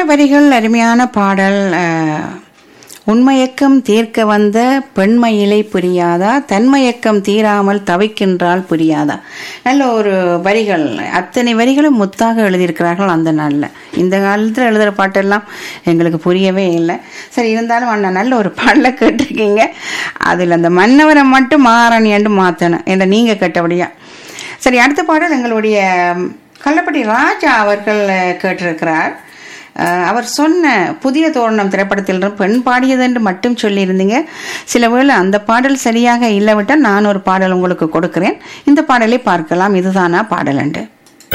வரிகள் அருமையான பாடல் அஹ், உண்மயக்கம் தீர்க்க வந்த பெண்மயிலை புரியாதா தன்மயக்கம் தீராமல் தவிக்கின்றால் புரியாதா நல்ல ஒரு வரிகள் அத்தனை வரிகளும் முத்தாக எழுதியிருக்கிறார்கள் அந்த நாளில் இந்த காலத்தில் எழுதுகிற பாட்டெல்லாம் எங்களுக்கு புரியவே இல்லை சரி இருந்தாலும் அண்ணா நல்ல ஒரு பாடலை கேட்டிருக்கீங்க அதில் அந்த மன்னவரை மட்டும் மாறணியாண்டு மாற்றணும் என்ற நீங்கள் கேட்டபடியா சரி அடுத்த பாடல் எங்களுடைய ம், கள்ளப்பட்டி ராஜா அவர்கள் அஹ், கேட்டிருக்கிறார் அஹ், அவர் சொன்ன புதிய தோரணம் திரைப்படத்தில் பெண் பாடியது என்று மட்டும் சொல்லியிருந்தீங்க சில வேளை அந்த பாடல் சரியாக இல்லைவிட்டால் நான் ஒரு பாடல் உங்களுக்கு கொடுக்கிறேன் இந்த பாடலை பார்க்கலாம் இதுதானா பாடல் என்று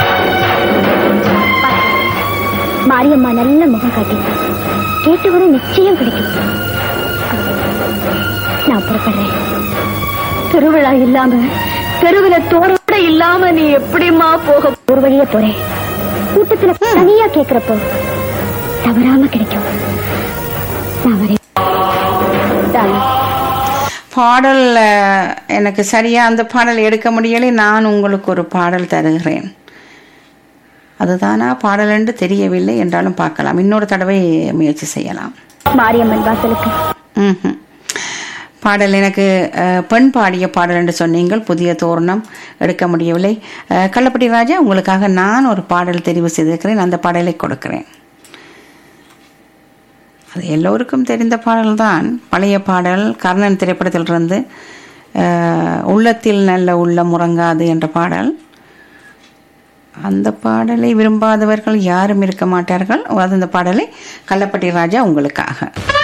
மாரியம்மா நல்ல முகம் காட்டி கேட்டவரும் நிச்சயம் கிடைக்கும் நான் புறப்படுறேன் திருவிழா இல்லாம தெருவுல தோரோட இல்லாம நீ எப்படிமா போக ஒரு வழியா போறேன் கூட்டத்துல தனியா கேக்குறப்போ தவறாம கிடைக்கும் நான் வரேன் darling. பாடல் அஹ், எனக்கு சரியா அந்த பாடல் எடுக்க முடியலை நான் உங்களுக்கு ஒரு பாடல் தருகிறேன் அதுதானா பாடல் என்று தெரியவில்லை என்றாலும் பார்க்கலாம் இன்னொரு தடவை முயற்சி செய்யலாம் மாரியம்மன் வாசலுக்கு ம்ஹும். பாடல் எனக்கு அஹ், பெண் பாடிய பாடல் என்று சொன்னீங்கள் புதிய தோரணம் எடுக்க முடியவில்லை அஹ், கள்ளப்பட்டி ராஜா உங்களுக்காக நான் ஒரு பாடல் தெரிவு செய்திருக்கிறேன் அந்த பாடலை கொடுக்கிறேன் அது எல்லோருக்கும் தெரிந்த பாடல்தான் பழைய பாடல் கர்ணன் திரைப்படத்திலிருந்து அஹ், உள்ளத்தில் நல்ல உள்ளம் உறங்காது என்ற பாடல் அந்த பாடலை விரும்பாதவர்கள் யாரும் இருக்க மாட்டார்கள் அது அந்த பாடலை கள்ளப்பட்டி ராஜா உங்களுக்காக